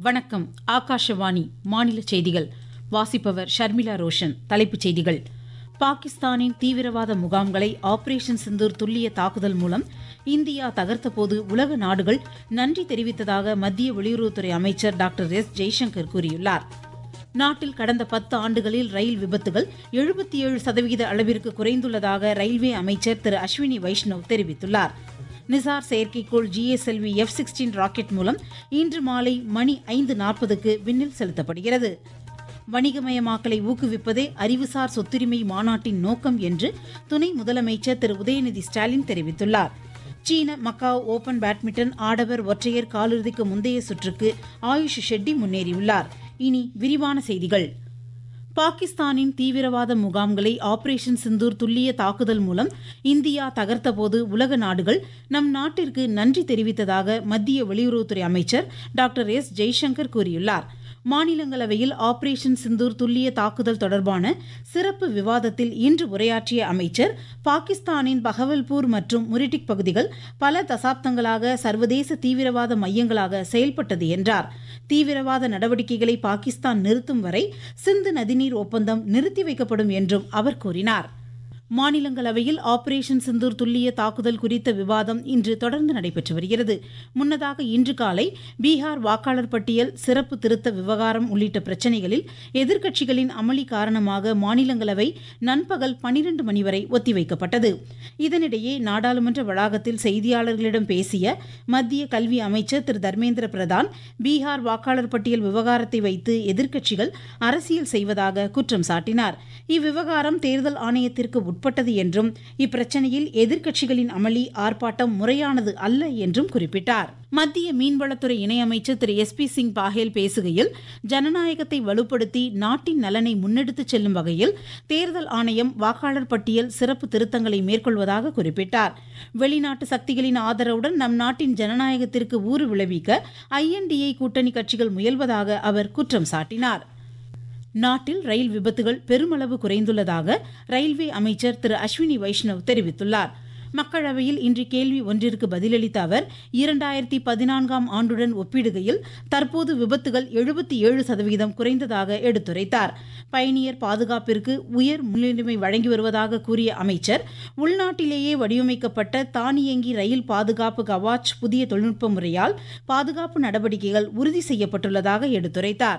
வணக்கம் ஆகாஷவாணி மாநில செய்திகள் வாசிப்பவர் ஷர்மிளா ரோஷன் தலைப்புச் செய்திகள் பாகிஸ்தானின் தீவிரவாத முகாம்களை ஆபரேஷன் சிந்தூர் துல்லிய தாக்குதல் மூலம் இந்தியா தகர்த்தபோது உலக நாடுகள் நன்றி தெரிவித்ததாக மத்திய வெளியுறவுத்துறை அமைச்சர் டாக்டர் எஸ் ஜெய்சங்கர் கூறியுள்ளார் நாட்டில் கடந்த பத்து ஆண்டுகளில் ரயில் விபத்துகள் எழுபத்தி ஏழு சதவிகித அளவிற்கு குறைந்துள்ளதாக ரயில்வே அமைச்சர் திரு அஸ்வினி வைஷ்ணவ் தெரிவித்துள்ளார் நிசார் செயற்கைக்கோள் ஜிஎஸ்எல்வி எஃப் சிக்ஸ்டீன் ராக்கெட் மூலம் இன்று மாலை மணி ஐந்து நாற்பதுக்கு விண்ணில் செலுத்தப்படுகிறது வணிகமயமாக்கலை ஊக்குவிப்பதே அறிவுசார் சொத்துரிமை மாநாட்டின் நோக்கம் என்று துணை முதலமைச்சர் திரு உதயநிதி ஸ்டாலின் தெரிவித்துள்ளார் சீன மக்காவ் ஓபன் பேட்மிண்டன் ஆடவர் ஒற்றையர் காலிறுதிக்கு முந்தைய சுற்றுக்கு ஆயுஷ் ஷெட்டி முன்னேறியுள்ளார் இனி விரிவான செய்திகள் பாகிஸ்தானின் தீவிரவாத முகாம்களை ஆபரேஷன் சிந்தூர் துல்லிய தாக்குதல் மூலம் இந்தியா தகர்த்தபோது உலக நாடுகள் நம் நாட்டிற்கு நன்றி தெரிவித்ததாக மத்திய வெளியுறவுத்துறை அமைச்சர் டாக்டர் எஸ் ஜெய்சங்கர் கூறியுள்ளார் மாநிலங்களவையில் ஆபரேஷன் சிந்தூர் துல்லிய தாக்குதல் தொடர்பான சிறப்பு விவாதத்தில் இன்று உரையாற்றிய அமைச்சர் பாகிஸ்தானின் பகவல்பூர் மற்றும் முரிட்டிக் பகுதிகள் பல தசாப்தங்களாக சர்வதேச தீவிரவாத மையங்களாக செயல்பட்டது என்றார் தீவிரவாத நடவடிக்கைகளை பாகிஸ்தான் நிறுத்தும் வரை சிந்து நதிநீர் ஒப்பந்தம் நிறுத்தி வைக்கப்படும் என்றும் அவர் கூறினார் மாநிலங்களவையில் ஆபரேஷன் சிந்தூர் துல்லிய தாக்குதல் குறித்த விவாதம் இன்று தொடர்ந்து நடைபெற்று வருகிறது முன்னதாக இன்று காலை பீகார் வாக்காளர் பட்டியல் சிறப்பு திருத்த விவகாரம் உள்ளிட்ட பிரச்சினைகளில் எதிர்க்கட்சிகளின் அமளி காரணமாக மாநிலங்களவை நண்பகல் பனிரண்டு மணி வரை ஒத்திவைக்கப்பட்டது இதனிடையே நாடாளுமன்ற வளாகத்தில் செய்தியாளர்களிடம் பேசிய மத்திய கல்வி அமைச்சர் திரு தர்மேந்திர பிரதான் பீகார் வாக்காளர் பட்டியல் விவகாரத்தை வைத்து எதிர்க்கட்சிகள் அரசியல் செய்வதாக குற்றம் சாட்டினார் இவ்விவகாரம் தேர்தல் ஆணையத்திற்கு உட்பட்டது என்றும் இப்பிரச்சனையில் எதிர்க்கட்சிகளின் அமளி ஆர்ப்பாட்டம் முறையானது அல்ல என்றும் குறிப்பிட்டார் மத்திய மீன்வளத்துறை இணையமைச்சர் திரு எஸ் பி சிங் பாஹேல் பேசுகையில் ஜனநாயகத்தை வலுப்படுத்தி நாட்டின் நலனை முன்னெடுத்துச் செல்லும் வகையில் தேர்தல் ஆணையம் வாக்காளர் பட்டியல் சிறப்பு திருத்தங்களை மேற்கொள்வதாக குறிப்பிட்டார் வெளிநாட்டு சக்திகளின் ஆதரவுடன் நம் நாட்டின் ஜனநாயகத்திற்கு ஊறு விளைவிக்க ஐஎன்டிஏ கூட்டணி கட்சிகள் முயல்வதாக அவர் குற்றம் சாட்டினார் நாட்டில் ரயில் விபத்துகள் பெருமளவு குறைந்துள்ளதாக ரயில்வே அமைச்சர் திரு அஸ்வினி வைஷ்ணவ் தெரிவித்துள்ளார் மக்களவையில் இன்று கேள்வி ஒன்றிற்கு பதிலளித்த அவர் இரண்டாயிரத்தி பதினான்காம் ஆண்டுடன் ஒப்பிடுகையில் தற்போது விபத்துகள் எழுபத்தி ஏழு சதவிகிதம் குறைந்ததாக எடுத்துரைத்தார் பயணியர் பாதுகாப்பிற்கு உயர் முன்னுரிமை வழங்கி வருவதாக கூறிய அமைச்சர் உள்நாட்டிலேயே வடிவமைக்கப்பட்ட தானியங்கி ரயில் பாதுகாப்பு கவாச் புதிய தொழில்நுட்ப முறையால் பாதுகாப்பு நடவடிக்கைகள் உறுதி செய்யப்பட்டுள்ளதாக எடுத்துரைத்தார்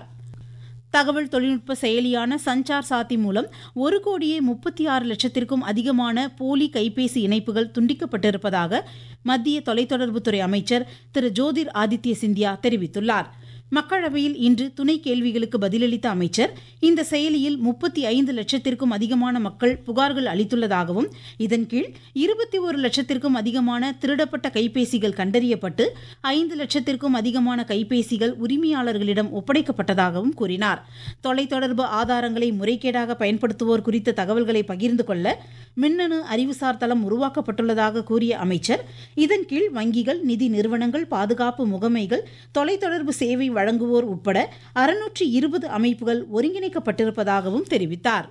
தகவல் தொழில்நுட்ப செயலியான சஞ்சார் சாத்தி மூலம் ஒரு கோடியே முப்பத்தி ஆறு லட்சத்திற்கும் அதிகமான போலி கைபேசி இணைப்புகள் துண்டிக்கப்பட்டிருப்பதாக மத்திய தொலைத்தொடர்புத்துறை அமைச்சர் திரு ஜோதிர் ஆதித்ய சிந்தியா தெரிவித்துள்ளார் மக்களவையில் இன்று துணை கேள்விகளுக்கு பதிலளித்த அமைச்சர் இந்த செயலியில் முப்பத்தி ஐந்து லட்சத்திற்கும் அதிகமான மக்கள் புகார்கள் அளித்துள்ளதாகவும் இதன் கீழ் இருபத்தி ஒரு லட்சத்திற்கும் அதிகமான திருடப்பட்ட கைபேசிகள் கண்டறியப்பட்டு ஐந்து லட்சத்திற்கும் அதிகமான கைபேசிகள் உரிமையாளர்களிடம் ஒப்படைக்கப்பட்டதாகவும் கூறினார் தொலைத்தொடர்பு ஆதாரங்களை முறைகேடாக பயன்படுத்துவோர் குறித்த தகவல்களை பகிர்ந்து கொள்ள மின்னணு அறிவுசார் தளம் உருவாக்கப்பட்டுள்ளதாக கூறிய அமைச்சர் இதன் கீழ் வங்கிகள் நிதி நிறுவனங்கள் பாதுகாப்பு முகமைகள் தொலைத்தொடர்பு சேவை வழங்குவோர் உட்பட அறுநூற்றி இருபது அமைப்புகள் ஒருங்கிணைக்கப்பட்டிருப்பதாகவும் தெரிவித்தார்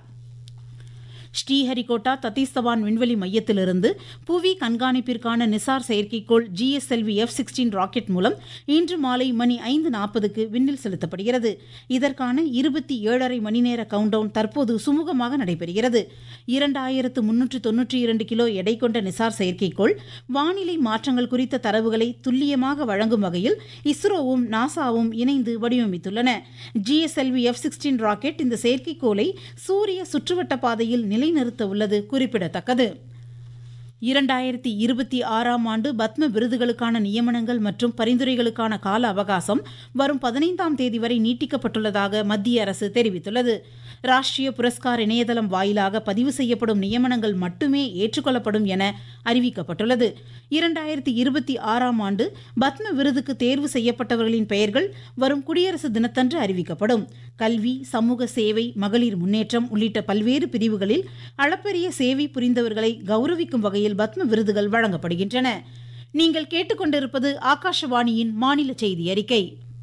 ஸ்ரீஹரிகோட்டா தத்தீஸ்தவான் விண்வெளி மையத்திலிருந்து புவி கண்காணிப்பிற்கான நிசார் செயற்கைக்கோள் ஜிஎஸ்எல்வி எஃப் சிக்ஸ்டீன் ராக்கெட் மூலம் இன்று மாலை மணி ஐந்து நாற்பதுக்கு விண்ணில் செலுத்தப்படுகிறது இதற்கான இருபத்தி ஏழரை மணி நேர கவுண்டவுன் தற்போது சுமூகமாக நடைபெறுகிறது இரண்டாயிரத்து முன்னூற்று தொன்னூற்றி இரண்டு கிலோ எடை கொண்ட நிசார் செயற்கைக்கோள் வானிலை மாற்றங்கள் குறித்த தரவுகளை துல்லியமாக வழங்கும் வகையில் இஸ்ரோவும் நாசாவும் இணைந்து வடிவமைத்துள்ளன ஜிஎஸ்எல்வி எஃப் சிக்ஸ்டீன் ராக்கெட் இந்த செயற்கைக்கோளை சூரிய சுற்றுவட்ட பாதையில் நிலைநிறுத்த உள்ளது குறிப்பிடத்தக்கது இரண்டாயிரத்தி இருபத்தி ஆறாம் ஆண்டு பத்ம விருதுகளுக்கான நியமனங்கள் மற்றும் பரிந்துரைகளுக்கான கால அவகாசம் வரும் பதினைந்தாம் தேதி வரை நீட்டிக்கப்பட்டுள்ளதாக மத்திய அரசு தெரிவித்துள்ளது ராஷ்டிரிய புரஸ்கார் இணையதளம் வாயிலாக பதிவு செய்யப்படும் நியமனங்கள் மட்டுமே ஏற்றுக்கொள்ளப்படும் என அறிவிக்கப்பட்டுள்ளது இரண்டாயிரத்தி இருபத்தி ஆறாம் ஆண்டு பத்ம விருதுக்கு தேர்வு செய்யப்பட்டவர்களின் பெயர்கள் வரும் குடியரசு தினத்தன்று அறிவிக்கப்படும் கல்வி சமூக சேவை மகளிர் முன்னேற்றம் உள்ளிட்ட பல்வேறு பிரிவுகளில் அளப்பரிய சேவை புரிந்தவர்களை கௌரவிக்கும் வகையில் பத்ம விருதுகள் வழங்கப்படுகின்றன நீங்கள் கேட்டுக்கொண்டிருப்பது ஆகாஷவாணியின் மாநில செய்தி அறிக்கை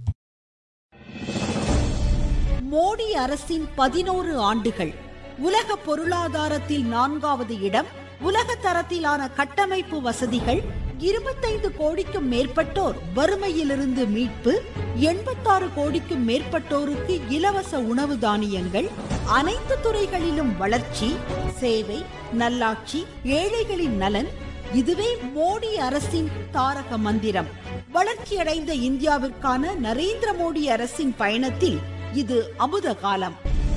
மோடி அரசின் பதினோரு ஆண்டுகள் உலக பொருளாதாரத்தில் நான்காவது இடம் உலக தரத்திலான கட்டமைப்பு வசதிகள் இருபத்தைந்து கோடிக்கும் மேற்பட்டோர் வறுமையிலிருந்து மீட்பு எண்பத்தாறு கோடிக்கும் மேற்பட்டோருக்கு இலவச உணவு தானியங்கள் அனைத்து துறைகளிலும் வளர்ச்சி சேவை நல்லாட்சி ஏழைகளின் நலன் இதுவே மோடி அரசின் தாரக மந்திரம் வளர்ச்சியடைந்த இந்தியாவிற்கான நரேந்திர மோடி அரசின் பயணத்தில் இது அமுத காலம்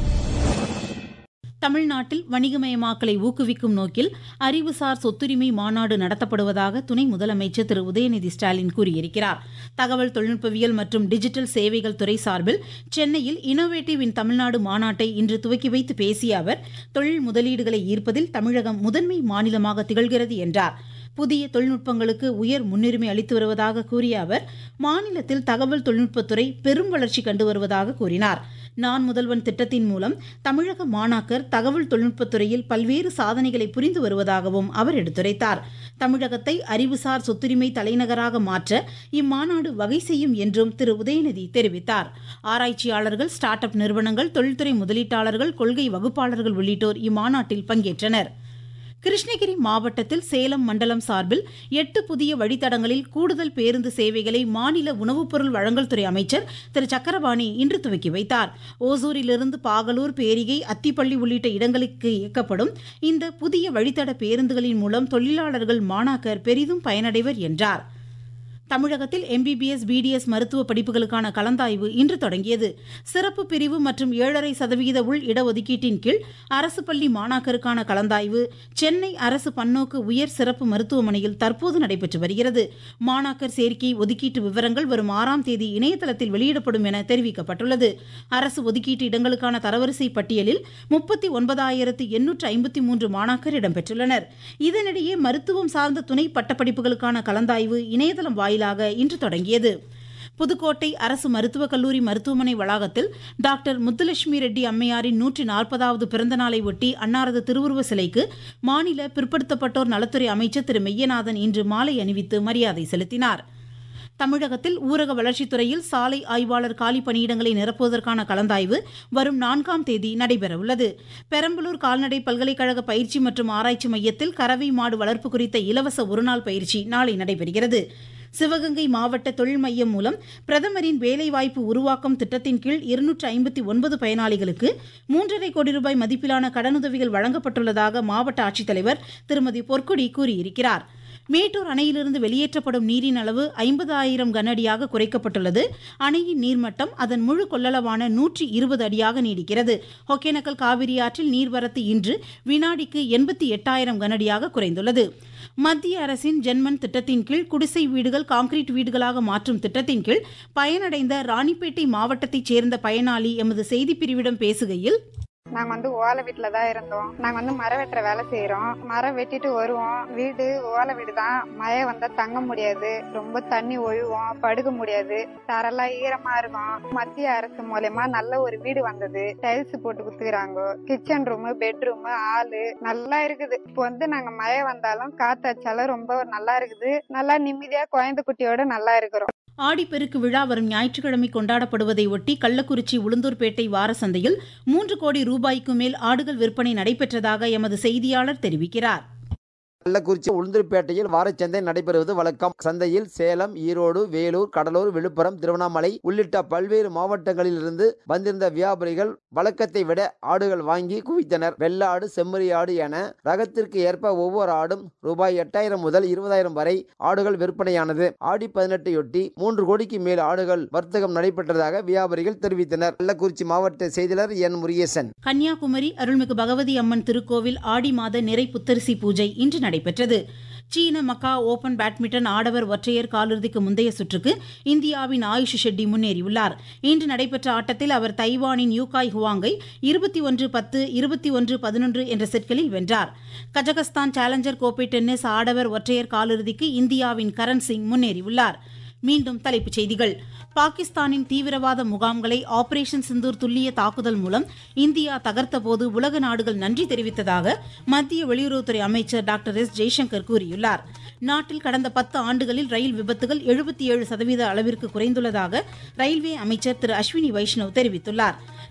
தமிழ்நாட்டில் வணிகமயமாக்கலை ஊக்குவிக்கும் நோக்கில் அறிவுசார் சொத்துரிமை மாநாடு நடத்தப்படுவதாக துணை முதலமைச்சர் திரு உதயநிதி ஸ்டாலின் கூறியிருக்கிறார் தகவல் தொழில்நுட்பவியல் மற்றும் டிஜிட்டல் சேவைகள் துறை சார்பில் சென்னையில் இன்னோவேட்டிவ் இன் தமிழ்நாடு மாநாட்டை இன்று துவக்கி வைத்து பேசிய அவர் தொழில் முதலீடுகளை ஈர்ப்பதில் தமிழகம் முதன்மை மாநிலமாக திகழ்கிறது என்றார் புதிய தொழில்நுட்பங்களுக்கு உயர் முன்னுரிமை அளித்து வருவதாக கூறிய அவர் மாநிலத்தில் தகவல் தொழில்நுட்பத்துறை பெரும் வளர்ச்சி கண்டு வருவதாக கூறினார் நான் முதல்வன் திட்டத்தின் மூலம் தமிழக மாணாக்கர் தகவல் தொழில்நுட்பத்துறையில் பல்வேறு சாதனைகளை புரிந்து வருவதாகவும் அவர் எடுத்துரைத்தார் தமிழகத்தை அறிவுசார் சொத்துரிமை தலைநகராக மாற்ற இம்மாநாடு வகை செய்யும் என்றும் திரு உதயநிதி தெரிவித்தார் ஆராய்ச்சியாளர்கள் ஸ்டார்ட் அப் நிறுவனங்கள் தொழில்துறை முதலீட்டாளர்கள் கொள்கை வகுப்பாளர்கள் உள்ளிட்டோர் இம்மாநாட்டில் பங்கேற்றனர் கிருஷ்ணகிரி மாவட்டத்தில் சேலம் மண்டலம் சார்பில் எட்டு புதிய வழித்தடங்களில் கூடுதல் பேருந்து சேவைகளை மாநில உணவுப் பொருள் வழங்கல் துறை அமைச்சர் திரு சக்கரபாணி இன்று துவக்கி வைத்தார் ஓசூரிலிருந்து பாகலூர் பேரிகை அத்திப்பள்ளி உள்ளிட்ட இடங்களுக்கு இயக்கப்படும் இந்த புதிய வழித்தட பேருந்துகளின் மூலம் தொழிலாளர்கள் மாணாக்கர் பெரிதும் பயனடைவர் என்றார் தமிழகத்தில் எம்பிபிஎஸ் பிடிஎஸ் மருத்துவ படிப்புகளுக்கான கலந்தாய்வு இன்று தொடங்கியது சிறப்பு பிரிவு மற்றும் ஏழரை சதவிகித உள் இடஒதுக்கீட்டின் கீழ் அரசு பள்ளி மாணாக்கருக்கான கலந்தாய்வு சென்னை அரசு பன்னோக்கு உயர் சிறப்பு மருத்துவமனையில் தற்போது நடைபெற்று வருகிறது மாணாக்கர் சேர்க்கை ஒதுக்கீட்டு விவரங்கள் வரும் ஆறாம் தேதி இணையதளத்தில் வெளியிடப்படும் என தெரிவிக்கப்பட்டுள்ளது அரசு ஒதுக்கீட்டு இடங்களுக்கான தரவரிசை பட்டியலில் முப்பத்தி ஒன்பதாயிரத்து எண்ணூற்று ஐம்பத்தி மூன்று மாணாக்கர் இடம்பெற்றுள்ளனர் இதனிடையே மருத்துவம் சார்ந்த துணை பட்டப்படிப்புகளுக்கான கலந்தாய்வு இணையதளம் வாயிலாக இன்று தொடங்கியது புதுக்கோட்டை அரசு மருத்துவக் கல்லூரி மருத்துவமனை வளாகத்தில் டாக்டர் முத்துலட்சுமி ரெட்டி அம்மையாரின் நூற்றி நாற்பதாவது பிறந்த நாளை ஒட்டி அன்னாரது திருவுருவ சிலைக்கு மாநில பிற்படுத்தப்பட்டோர் நலத்துறை அமைச்சர் திரு மெய்யநாதன் இன்று மாலை அணிவித்து மரியாதை செலுத்தினார் தமிழகத்தில் ஊரக வளர்ச்சித்துறையில் சாலை ஆய்வாளர் காலி பணியிடங்களை நிரப்புவதற்கான கலந்தாய்வு வரும் நான்காம் தேதி நடைபெறவுள்ளது பெரம்பலூர் கால்நடை பல்கலைக்கழக பயிற்சி மற்றும் ஆராய்ச்சி மையத்தில் கறவை மாடு வளர்ப்பு குறித்த இலவச ஒருநாள் பயிற்சி நாளை நடைபெறுகிறது சிவகங்கை மாவட்ட தொழில் மையம் மூலம் பிரதமரின் வேலைவாய்ப்பு உருவாக்கம் திட்டத்தின் கீழ் இருநூற்று ஐம்பத்தி ஒன்பது பயனாளிகளுக்கு மூன்றரை கோடி ரூபாய் மதிப்பிலான கடனுதவிகள் வழங்கப்பட்டுள்ளதாக மாவட்ட ஆட்சித்தலைவர் திருமதி பொற்குடி கூறியிருக்கிறார் மேட்டூர் அணையிலிருந்து வெளியேற்றப்படும் நீரின் அளவு ஐம்பதாயிரம் கனஅடியாக குறைக்கப்பட்டுள்ளது அணையின் நீர்மட்டம் அதன் முழு கொள்ளளவான நூற்றி இருபது அடியாக நீடிக்கிறது ஒகேனக்கல் காவிரி ஆற்றில் நீர்வரத்து இன்று வினாடிக்கு எண்பத்தி எட்டாயிரம் கனஅடியாக குறைந்துள்ளது மத்திய அரசின் ஜென்மன் திட்டத்தின் கீழ் குடிசை வீடுகள் கான்கிரீட் வீடுகளாக மாற்றும் திட்டத்தின் கீழ் பயனடைந்த ராணிப்பேட்டை மாவட்டத்தைச் சேர்ந்த பயனாளி எமது செய்திப்பிரிவிடம் பேசுகையில் நாங்க வந்து ஓலை வீட்டுல தான் இருந்தோம் நாங்க வந்து மரம் வெட்டுற வேலை செய்யறோம் மரம் வெட்டிட்டு வருவோம் வீடு ஓலை வீடு தான் மழை வந்தா தங்க முடியாது ரொம்ப தண்ணி ஒழுவோம் படுக்க முடியாது தரெல்லாம் ஈரமா இருக்கும் மத்திய அரசு மூலயமா நல்ல ஒரு வீடு வந்தது டைல்ஸ் போட்டு குத்துக்கிறாங்க கிச்சன் ரூமு பெட்ரூமு ஹாலு நல்லா இருக்குது இப்போ வந்து நாங்க மழை வந்தாலும் காத்தாச்சாலும் ரொம்ப நல்லா இருக்குது நல்லா நிம்மதியா குழந்தை குட்டியோட நல்லா இருக்கிறோம் ஆடிப்பெருக்கு விழா வரும் ஞாயிற்றுக்கிழமை கொண்டாடப்படுவதை ஒட்டி கள்ளக்குறிச்சி உளுந்தூர்பேட்டை வார சந்தையில் மூன்று கோடி ரூபாய்க்கு மேல் ஆடுகள் விற்பனை நடைபெற்றதாக எமது செய்தியாளர் தெரிவிக்கிறார் கள்ளக்குறிச்சி உளுந்தூர்பேட்டையில் வாரச்சந்தை நடைபெறுவது வழக்கம் சந்தையில் சேலம் ஈரோடு வேலூர் கடலூர் விழுப்புரம் திருவண்ணாமலை உள்ளிட்ட பல்வேறு மாவட்டங்களில் இருந்து வந்திருந்த வியாபாரிகள் வழக்கத்தை விட ஆடுகள் வாங்கி குவித்தனர் வெள்ளாடு செம்மறி ஆடு என ரகத்திற்கு ஏற்ப ஒவ்வொரு ஆடும் ரூபாய் எட்டாயிரம் முதல் இருபதாயிரம் வரை ஆடுகள் விற்பனையானது ஆடி பதினெட்டையொட்டி மூன்று கோடிக்கு மேல் ஆடுகள் வர்த்தகம் நடைபெற்றதாக வியாபாரிகள் தெரிவித்தனர் கள்ளக்குறிச்சி மாவட்ட செய்தியாளர் என் முருகேசன் கன்னியாகுமரி அருள்மிகு பகவதி அம்மன் திருக்கோவில் ஆடி மாத நிறை புத்தரிசி பூஜை இன்று நடைபெற்றது சீன மக்கா ஓபன் பேட்மிண்டன் ஆடவர் ஒற்றையர் காலிறுதிக்கு முந்தைய சுற்றுக்கு இந்தியாவின் ஆயுஷ் ஷெட்டி முன்னேறியுள்ளார் இன்று நடைபெற்ற ஆட்டத்தில் அவர் தைவானின் யூகாய் ஹுவாங்கை இருபத்தி ஒன்று பத்து இருபத்தி ஒன்று பதினொன்று என்ற செட்களில் வென்றார் கஜகஸ்தான் சேலஞ்சர் கோப்பை டென்னிஸ் ஆடவர் ஒற்றையர் காலிறுதிக்கு இந்தியாவின் கரண் சிங் முன்னேறியுள்ளார் மீண்டும் தலைப்புச் செய்திகள் பாகிஸ்தானின் தீவிரவாத முகாம்களை ஆபரேஷன் சிந்தூர் துல்லிய தாக்குதல் மூலம் இந்தியா தகர்த்தபோது உலக நாடுகள் நன்றி தெரிவித்ததாக மத்திய வெளியுறவுத்துறை அமைச்சர் டாக்டர் எஸ் ஜெய்சங்கர் கூறியுள்ளார் நாட்டில் கடந்த பத்து ஆண்டுகளில் ரயில் விபத்துகள் எழுபத்தி ஏழு சதவீத அளவிற்கு குறைந்துள்ளதாக ரயில்வே அமைச்சர் திரு அஸ்வினி வைஷ்ணவ் தெரிவித்துள்ளார்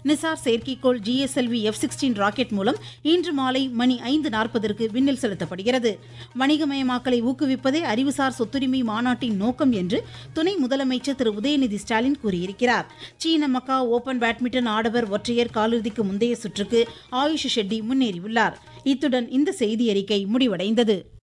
நிசார் செயற்கைக்கோள் ஜிஎஸ்எல்வி எஃப் சிக்ஸ்டீன் ராக்கெட் மூலம் இன்று மாலை மணி ஐந்து நாற்பதற்கு விண்ணில் செலுத்தப்படுகிறது வணிகமயமாக்கலை ஊக்குவிப்பதே அறிவுசார் சொத்துரிமை மாநாட்டின் நோக்கம் என்று துணை முதலமைச்சர் திரு உதயநிதி ஸ்டாலின் கூறியிருக்கிறார் சீன மக்கா ஓபன் பேட்மிண்டன் ஆடவர் ஒற்றையர் காலிறுதிக்கு முந்தைய சுற்றுக்கு ஆயுஷ் ஷெட்டி முன்னேறியுள்ளார் இத்துடன் இந்த செய்தி அறிக்கை முடிவடைந்தது